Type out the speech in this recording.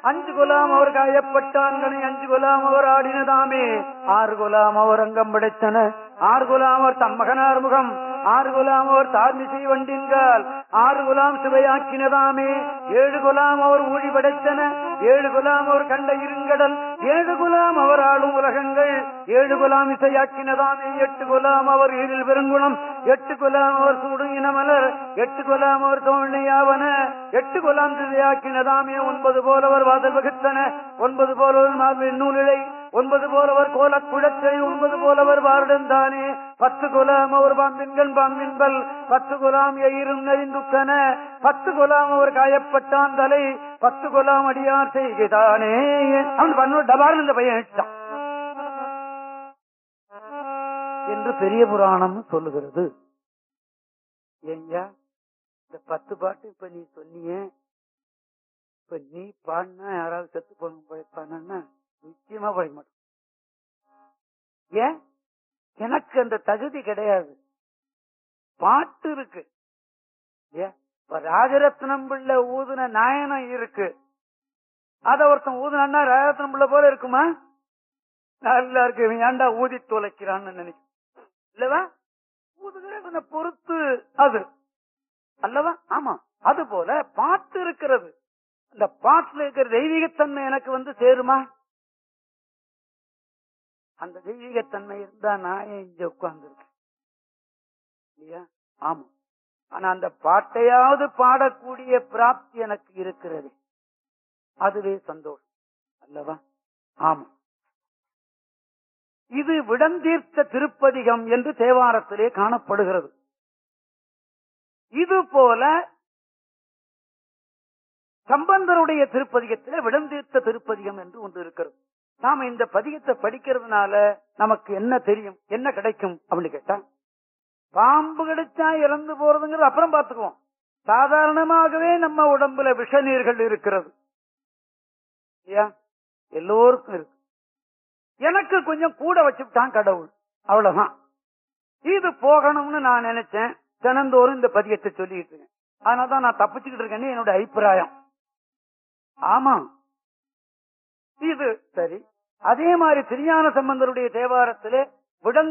அஞ்சு குலாம் அவர் காயப்பட்டான்கனை அஞ்சு குலாம் அவர் ஆடினதாமே ஆறு குலாம் அவர் அங்கம் படைத்தன ஆறு குலாம் அவர் தம் மகனார் முகம் ஆறு குலாம் அவர் தார்மிசை வண்டின்கால் ஆறு குலாம் சுவையாக்கினதாமே ஏழு குலாம் அவர் ஊழி படைத்தன ஏழு குலாம் அவர் கண்ட இருங்கடல் ஏழு குலாம் அவர் ஆளும் உலகங்கள் ஏழு குலாம் இசையாக்கினதாமே எட்டு குலாம் அவர் ஈரில் பெருங்குணம் எட்டு குலாம் அவர் சூடும் இனமலர் எட்டு குலாம் அவர் தோழ்னையாவன எட்டு குலாம் திசையாக்கினதாமே ஒன்பது போலவர் வாசல் வகுத்தன ஒன்பது போலவர் மார்பில் நூலிலை ஒன்பது போலவர் கோலக் குழத்தை ஒன்பது போலவர் வாருடந்தானே பத்து குலாம் அவர் பாம்பின்கள் பாம்பின்பல் பத்து குலாம் எயிரும் நெறிந்துக்கன பத்து குலாம் அவர் காயப்பட்டான் தலை பத்து குலாம் அடியார் செய்கிறானே அவன் பண்ண டபார் இந்த பையன் இட்டான் என்று பெரிய புராணம் சொல்லுகிறது ஏங்கயா இந்த பத்து பாட்டு இப்ப நீ சொன்னியே இப்ப நீ பாடினா யாராவது செத்து போன பழைப்பானா நிச்சயமா பழைக்க மாட்டோம் ஏன் எனக்கு அந்த தகுதி கிடையாது பாட்டு இருக்கு ஏன் இப்ப ராஜரத்னம் பிள்ளை ஊதுன நாயனம் இருக்கு அத ஒருத்தன் ஊதுனா ராஜரத்னம் பிள்ளை போல இருக்குமா நல்லா இருக்கு இவன் ஏன்டா ஊதி தொலைக்கிறான்னு நினைக்கும் இல்லவா ஊதுகிறவனை பொறுத்து அது அல்லவா ஆமா அது போல பாட்டு இருக்கிறது அந்த பாட்டுல இருக்கிற தெய்வீகத்தன்மை எனக்கு வந்து சேருமா அந்த தெய்வீகத்தன்மை இருந்தா நான் ஏன் இங்க உட்கார்ந்து இருக்கேன் இல்லையா ஆமா ஆனா அந்த பாட்டையாவது பாடக்கூடிய பிராப்தி எனக்கு இருக்கிறது அதுவே சந்தோஷம் அல்லவா ஆமா இது விடந்தீர்த்த திருப்பதிகம் என்று தேவாரத்திலே காணப்படுகிறது இது போல சம்பந்தருடைய திருப்பதிகத்திலே விடந்தீர்த்த திருப்பதிகம் என்று ஒன்று இருக்கிறது நாம இந்த பதிகத்தை படிக்கிறதுனால நமக்கு என்ன தெரியும் என்ன கிடைக்கும் அப்படின்னு கேட்டா பாம்பு கிடைச்சா இறந்து போறதுங்கிறது அப்புறம் பார்த்துக்குவோம் சாதாரணமாகவே நம்ம உடம்புல விஷ நீர்கள் இருக்கிறது இல்லையா எல்லோருக்கும் இருக்கு எனக்கு கொஞ்சம் கூட வச்சுட்டான் கடவுள் அவ்வளவுதான் இது போகணும்னு நான் நினைச்சேன் தினந்தோறும் இந்த பதியத்தை சொல்லிட்டு இருக்கேன் அதனாலதான் நான் தப்பிச்சுக்கிட்டு இருக்கேன்னு என்னோட அபிப்பிராயம் ஆமா இது சரி அதே மாதிரி திருஞான சம்பந்தருடைய தேவாரத்திலே விடந்த